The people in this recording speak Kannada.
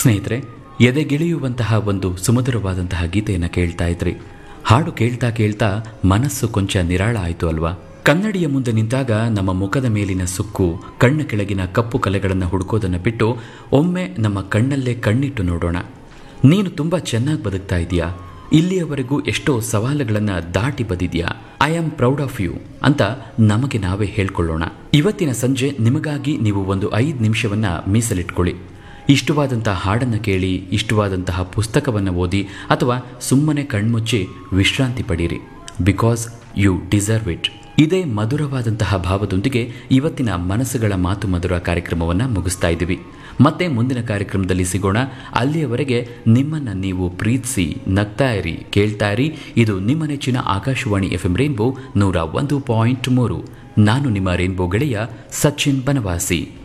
ಸ್ನೇಹಿತರೆ ಎದೆಗಿಳಿಯುವಂತಹ ಒಂದು ಸುಮಧುರವಾದಂತಹ ಗೀತೆಯನ್ನು ಕೇಳ್ತಾ ಇದ್ರಿ ಹಾಡು ಕೇಳ್ತಾ ಕೇಳ್ತಾ ಮನಸ್ಸು ಕೊಂಚ ನಿರಾಳ ಆಯಿತು ಅಲ್ವಾ ಕನ್ನಡಿಯ ಮುಂದೆ ನಿಂತಾಗ ನಮ್ಮ ಮುಖದ ಮೇಲಿನ ಸುಕ್ಕು ಕಣ್ಣ ಕೆಳಗಿನ ಕಪ್ಪು ಕಲೆಗಳನ್ನು ಹುಡುಕೋದನ್ನು ಬಿಟ್ಟು ಒಮ್ಮೆ ನಮ್ಮ ಕಣ್ಣಲ್ಲೇ ಕಣ್ಣಿಟ್ಟು ನೋಡೋಣ ನೀನು ತುಂಬ ಚೆನ್ನಾಗಿ ಬದುಕ್ತಾ ಇದೆಯಾ ಇಲ್ಲಿಯವರೆಗೂ ಎಷ್ಟೋ ಸವಾಲುಗಳನ್ನು ದಾಟಿ ಬದಿದ್ಯಾ I am proud of you ಅಂತ ನಮಗೆ ನಾವೇ ಹೇಳ್ಕೊಳ್ಳೋಣ ಇವತ್ತಿನ ಸಂಜೆ ನಿಮಗಾಗಿ ನೀವು ಒಂದು ಐದು ನಿಮಿಷವನ್ನ ಮೀಸಲಿಟ್ಕೊಳ್ಳಿ ಇಷ್ಟವಾದಂತಹ ಹಾಡನ್ನು ಕೇಳಿ ಇಷ್ಟವಾದಂತಹ ಪುಸ್ತಕವನ್ನು ಓದಿ ಅಥವಾ ಸುಮ್ಮನೆ ಕಣ್ಮುಚ್ಚಿ ವಿಶ್ರಾಂತಿ ಪಡೀರಿ ಬಿಕಾಸ್ ಯು ಡಿಸರ್ವ್ ಇಟ್ ಇದೇ ಮಧುರವಾದಂತಹ ಭಾವದೊಂದಿಗೆ ಇವತ್ತಿನ ಮನಸ್ಸುಗಳ ಮಾತು ಮಧುರ ಕಾರ್ಯಕ್ರಮವನ್ನು ಮುಗಿಸ್ತಾ ಇದ್ದೀವಿ ಮತ್ತೆ ಮುಂದಿನ ಕಾರ್ಯಕ್ರಮದಲ್ಲಿ ಸಿಗೋಣ ಅಲ್ಲಿಯವರೆಗೆ ನಿಮ್ಮನ್ನು ನೀವು ಪ್ರೀತಿಸಿ ನಗ್ತಾ ಇರಿ ಕೇಳ್ತಾ ಇರಿ ಇದು ನಿಮ್ಮ ನೆಚ್ಚಿನ ಆಕಾಶವಾಣಿ ಎಫ್ ಎಂ ರೇನ್ಬೋ ನೂರ ಒಂದು ಪಾಯಿಂಟ್ ಮೂರು ನಾನು ನಿಮ್ಮ ರೇನ್ಬೋ ಗೆಳೆಯ ಸಚಿನ್ ಬನವಾಸಿ